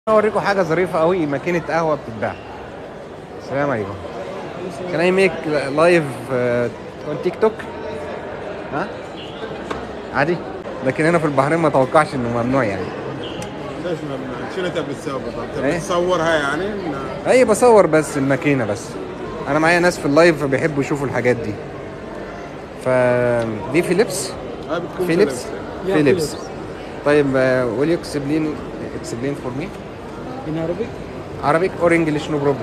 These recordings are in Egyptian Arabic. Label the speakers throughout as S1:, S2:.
S1: اوريكم حاجه ظريفه قوي ماكينه قهوه بتتباع السلام عليكم كان اي ميك لايف اون تيك توك ها عادي لكن هنا في البحرين ما توقعش انه ممنوع يعني
S2: ليش ممنوع؟ شنو تبي تسوي بالضبط؟
S1: إيه؟
S2: تبي تصورها يعني؟ إن-
S1: اي بصور بس الماكينه بس انا معايا ناس في اللايف فبيحبوا يشوفوا الحاجات دي ف دي فيليبس
S2: هاي بتكون
S1: فيليبس
S3: Yeah,
S1: فيليبس
S3: Philips.
S1: طيب ويل يو اكسبلين اكسبلين فور مي
S3: In Arabic?
S1: عربيك اور انجلش نو بروبلم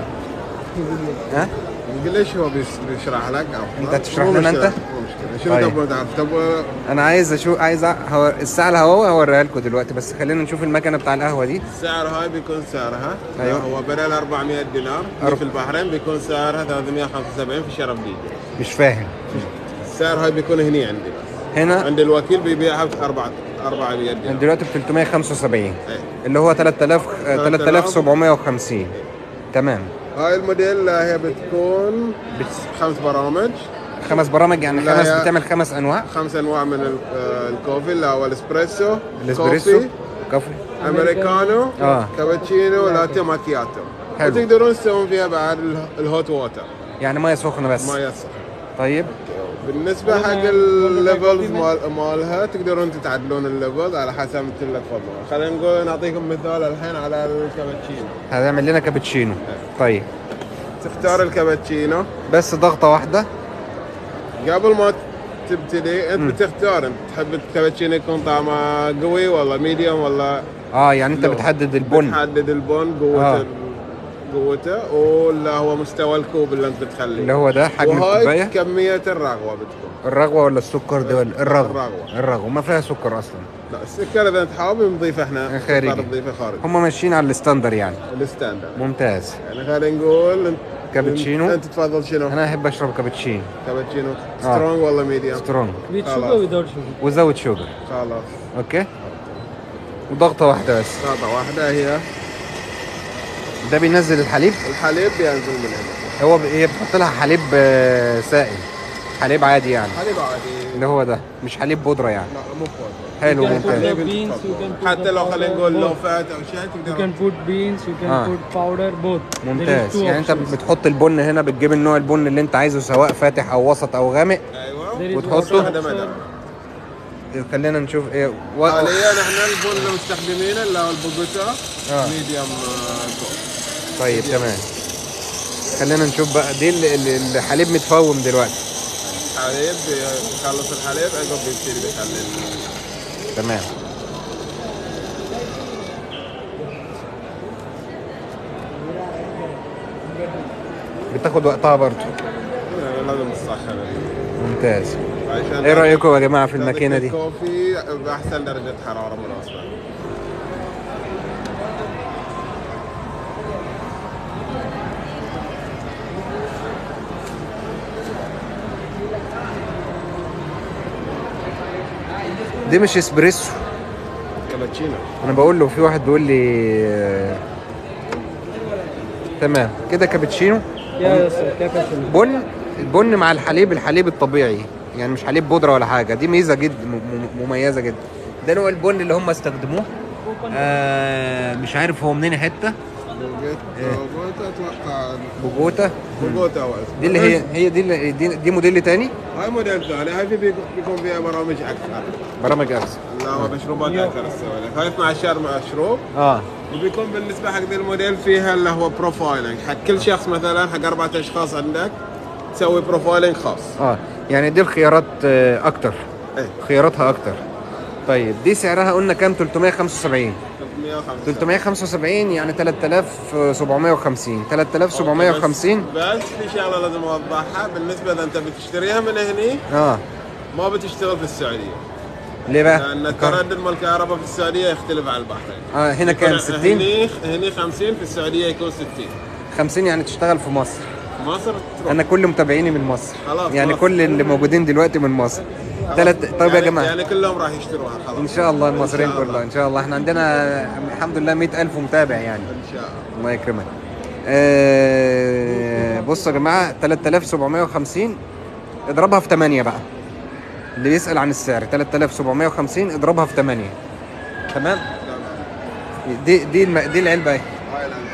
S1: ها
S2: انجلش هو بيس- بيشرح لك أفضل.
S1: أنت تشرح
S2: مو
S1: لنا
S2: مشكلة،
S1: أنت؟
S2: مو مشكلة شنو
S1: طيب.
S2: تبغى تعرف؟ تبغى
S1: انا عايز اشوف عايز أ- هو الساعه الهواء هوريها لكم دلوقتي بس خلينا نشوف المكنه بتاع القهوه دي
S2: السعر هاي بيكون سعرها
S1: أيوة.
S2: هو بدل 400 دينار
S1: أرب-
S2: في البحرين بيكون سعرها 375 في شرف ديجا
S1: مش فاهم
S2: السعر هاي بيكون هني عندي
S1: هنا
S2: عند الوكيل بيبيعها ب 4 400 دينار
S1: دلوقتي ب 375
S2: إيه.
S1: اللي هو 3000 آه، 3750 تمام
S2: هاي الموديل هي بتكون خمس برامج
S1: خمس برامج يعني
S2: لا
S1: خمس
S2: يا-
S1: بتعمل خمس انواع
S2: خمس انواع من ال- آه، الكوفي اللي هو الاسبريسو
S1: الاسبريسو
S2: كوفي
S1: كوفي
S2: امريكانو
S1: آه.
S2: كابتشينو لاتيه ماكياتو
S1: حلو.
S2: وتقدرون تسوون فيها بعد ال- الهوت ووتر
S1: يعني ميه سخنه بس
S2: ما يصح
S1: طيب
S2: بالنسبه حق الليفلز مال مالها تقدرون تتعدلون الليفلز على حسب مثل اللي تفضلون خلينا نقول نعطيكم مثال الحين على الكابتشينو
S1: هتعمل لنا كابتشينو طيب
S2: تختار الكابتشينو
S1: بس ضغطه واحده
S2: قبل ما تبتدي انت بتختار انت تحب الكابتشينو يكون طعمه قوي ولا ميديوم ولا
S1: اه يعني انت
S2: لو.
S1: بتحدد البن
S2: بتحدد البن قوته
S1: آه.
S2: ال- قوته ولا هو مستوى الكوب اللي انت بتخليه
S1: اللي هو ده حجم
S2: وهاي
S1: الكوبايه
S2: كمية الرغوة بتكون
S1: الرغوه ولا السكر ده ولا الرغوه
S2: الرغوة.
S1: الرغوه ما فيها سكر اصلا
S2: لا السكر اذا انت حابب نضيف احنا
S1: خارجي.
S2: نختار نضيفه خارجي
S1: هم ماشيين على الستاندر يعني
S2: الستاندرد
S1: ممتاز
S2: يعني خلينا نقول انت
S1: كابتشينو.
S2: انت تفضل شنو؟
S1: انا احب اشرب كابتشينو
S2: كابتشينو
S1: آه.
S2: سترونج ولا ميديوم؟
S1: سترونج
S3: With sugar
S2: خلاص.
S3: or without sugar?
S1: وزود شوجر
S2: خلاص
S1: اوكي وضغطه واحده بس
S2: خطوة واحدة هي
S1: ده بينزل الحليب
S2: الحليب بينزل من هنا
S1: هو ب... هي بتحط لها حليب آه، سائل حليب عادي يعني
S2: حليب عادي
S1: اللي هو ده مش حليب بودره يعني
S2: لا مو فوق
S1: حلو
S3: You can put
S1: ممتاز
S3: the
S2: حليب
S3: beans,
S2: تفضل.
S3: you can put
S2: حتى
S3: the
S2: لو
S3: powder,
S2: خلينا نقول لو
S3: both.
S2: فات او شيء
S3: You
S2: تقدر
S3: can put beans, you can
S1: آه.
S3: put powder, both. There is
S1: ممتاز
S3: two
S1: يعني انت
S3: options.
S1: بتحط البن هنا بتجيب النوع البن اللي انت عايزه سواء فاتح او وسط او غامق
S2: ايوه
S3: There is
S1: وتحطه.
S3: water
S2: هذا
S3: option.
S2: مدى
S1: خلينا نشوف ايه و...
S2: حاليا احنا البن اللي مستخدمينه اللي هو البوجوتا
S1: آه.
S2: ميديوم
S1: طيب تمام خلينا نشوف بقى دي ال- ال- الحليب متفوم دلوقتي
S2: حليب بيخلص الحليب عقب بيبتدي بيخلي ال-
S1: تمام بتاخد وقتها برضه
S2: لازم تصحن
S1: ممتاز
S2: عشان
S1: ايه رايكم يا جماعه في
S2: تعطيك
S1: الماكينه دي
S2: الكوفي باحسن درجه حراره مناسبه
S1: دي مش اسبريسو
S2: كابتشينو
S1: انا بقول له في واحد بيقول لي آه، تمام كده كابتشينو
S3: Yeah, yes, sir. Cappuccino.
S1: بن البن مع الحليب الحليب الطبيعي يعني مش حليب بودره ولا حاجه دي ميزه جدا م- م- مميزه جدا ده نوع البن اللي هم استخدموه آه مش عارف هو منين حته
S2: بوجوتا اتوقع
S1: بوجوتا
S2: بوجوتا هو اسمه.
S1: دي اللي هي هي دي اللي دي, دي موديل تاني
S2: هاي موديل ثاني هاي في بيكون بيكون فيها برامج اكثر
S1: برامج اكس
S2: لا هو مشروبات اكثر تسوي لك هاي 12 مشروب
S1: اه
S2: وبيكون بالنسبه حق ذي الموديل فيها اللي هو بروفايلنج حق كل شخص مثلا حق اربعة اشخاص عندك تسوي بروفايلنج خاص
S1: اه يعني دي الخيارات آه اكتر
S2: ايه
S1: خياراتها اكتر طيب دي سعرها قلنا كام 375
S2: 305
S1: 375 يعني 3750 3750
S2: بس في شغله لازم اوضحها بالنسبه اذا انت بتشتريها من هني
S1: اه
S2: ما بتشتغل في السعوديه
S1: ليه بقى؟
S2: لان التردد مال الكهرباء في السعوديه يختلف عن البحرين
S1: اه هنا كام
S2: يكون
S1: 60
S2: هني هني 50 في السعوديه يكون 60
S1: 50 يعني تشتغل في مصر
S2: مصر تروح
S1: انا كل متابعيني من مصر
S2: خلاص،
S1: يعني
S2: خلاص.
S1: كل اللي موجودين دلوقتي من مصر ثلاث طيب يا
S2: يعني-
S1: جماعه
S2: يعني كلهم راح يشتروها خلاص
S1: ان شاء الله المصريين
S2: إن شاء الله.
S1: كلهم ان شاء الله احنا عندنا الحمد لله 100000 متابع يعني
S2: ان شاء الله
S1: الله يكرمك آه بصوا يا جماعه 3750 اضربها في 8 بقى اللي بيسأل عن السعر 3750 اضربها في 8 تمام دي دي الم... دي العلبه اهي
S2: هاي العلبة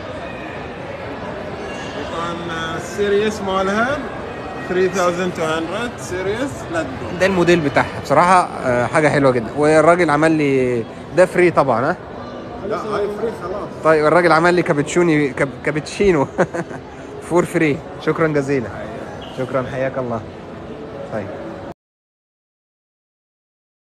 S2: يكون السيريس مالها 3200 سيريس لا تقول
S1: ده الموديل بتاعها بصراحه آه، حاجه حلوه جدا والراجل عمل لي ده فري طبعا ها
S2: لا هاي فري خلاص
S1: طيب الراجل عمل لي كابتشوني كاب... كابتشينو فور فري شكرا جزيلا شكرا حياك الله طيب